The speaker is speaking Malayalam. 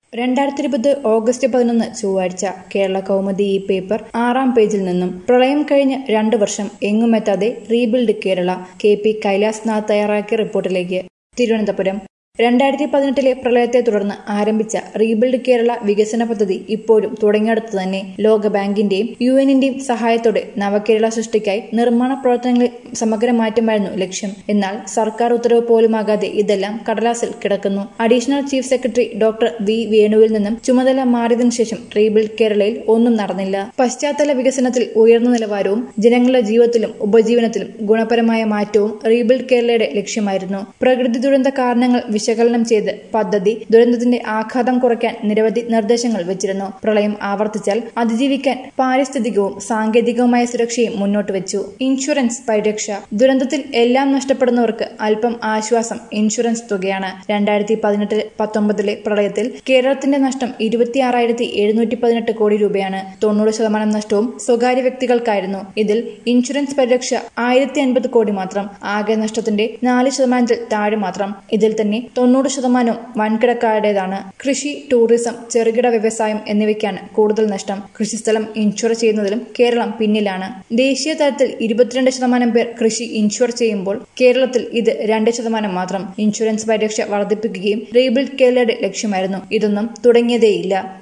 രണ്ടായിരത്തി ഇരുപത് ഓഗസ്റ്റ് പതിനൊന്ന് ചൊവ്വാഴ്ച കേരള കൗമുദി ഈ പേപ്പർ ആറാം പേജിൽ നിന്നും പ്രളയം കഴിഞ്ഞ് രണ്ട് വർഷം എങ്ങുമെത്താതെ rebuild Kerala K P Kailasnath തയ്യാറാക്കിയ റിപ്പോർട്ടിലേക്ക് തിരുവനന്തപുരം രണ്ടായിരത്തി പതിനെട്ടിലെ പ്രളയത്തെ തുടർന്ന് ആരംഭിച്ച റീബിൽഡ് കേരള വികസന പദ്ധതി ഇപ്പോഴും തുടങ്ങിയടുത്ത് തന്നെ ലോകബാങ്കിന്റെയും യു എന്നിന്റെയും സഹായത്തോടെ നവകേരള സൃഷ്ടിക്കായി നിർമ്മാണ പ്രവർത്തനങ്ങളിൽ സമഗ്ര മാറ്റമായിരുന്നു ലക്ഷ്യം എന്നാൽ സർക്കാർ ഉത്തരവ് പോലുമാകാതെ ഇതെല്ലാം കടലാസിൽ കിടക്കുന്നു additional chief secretary doctor V വേണുവിൽ നിന്നും ചുമതല മാറിയതിനു ശേഷം റീബിൽഡ് കേരളയിൽ ഒന്നും നടന്നില്ല പശ്ചാത്തല വികസനത്തിൽ ഉയർന്ന നിലവാരവും ജനങ്ങളുടെ ജീവിതത്തിലും ഉപജീവനത്തിലും ഗുണപരമായ മാറ്റവും റീബിൽഡ് കേരളയുടെ ലക്ഷ്യമായിരുന്നു പ്രകൃതി ദുരന്ത കാരണങ്ങൾ വിശകലനം ചെയ്ത് പദ്ധതി ദുരന്തത്തിന്റെ ആഘാതം കുറയ്ക്കാൻ നിരവധി നിർദ്ദേശങ്ങൾ വെച്ചിരുന്നു പ്രളയം ആവർത്തിച്ചാൽ അതിജീവിക്കാൻ പാരിസ്ഥിതികവും സാങ്കേതികവുമായ സുരക്ഷയും മുന്നോട്ട് വെച്ചു ഇൻഷുറൻസ് പരിരക്ഷ ദുരന്തത്തിൽ എല്ലാം നഷ്ടപ്പെടുന്നവർക്ക് അല്പം ആശ്വാസം ഇൻഷുറൻസ് തുകയാണ് രണ്ടായിരത്തി പതിനെട്ട് പത്തൊമ്പതിലെ പ്രളയത്തിൽ കേരളത്തിന്റെ നഷ്ടം ഇരുപത്തിയാറായിരത്തി എഴുന്നൂറ്റി പതിനെട്ട് കോടി രൂപയാണ് തൊണ്ണൂറ് ശതമാനം നഷ്ടവും സ്വകാര്യ വ്യക്തികൾക്കായിരുന്നു ഇതിൽ ഇൻഷുറൻസ് പരിരക്ഷ ആയിരത്തി അൻപത് കോടി മാത്രം ആകെ നഷ്ടത്തിന്റെ നാല് ശതമാനത്തിൽ താഴെ മാത്രം ഇതിൽ തന്നെ തൊണ്ണൂറ് ശതമാനവും വൻകിടക്കാരുടേതാണ് കൃഷി ടൂറിസം ചെറുകിട വ്യവസായം എന്നിവയ്ക്കാണ് കൂടുതൽ നഷ്ടം കൃഷിസ്ഥലം ഇൻഷുർ ചെയ്യുന്നതിലും കേരളം പിന്നിലാണ് ദേശീയ തലത്തിൽ ഇരുപത്തിരണ്ട് ശതമാനം പേർ കൃഷി ഇൻഷുർ ചെയ്യുമ്പോൾ കേരളത്തിൽ ഇത് രണ്ട് ശതമാനം മാത്രം ഇൻഷുറൻസ് പരിരക്ഷ വർദ്ധിപ്പിക്കുകയും റീബിൽഡ് കേരളയുടെ ലക്ഷ്യമായിരുന്നു ഇതൊന്നും തുടങ്ങിയതേയില്ല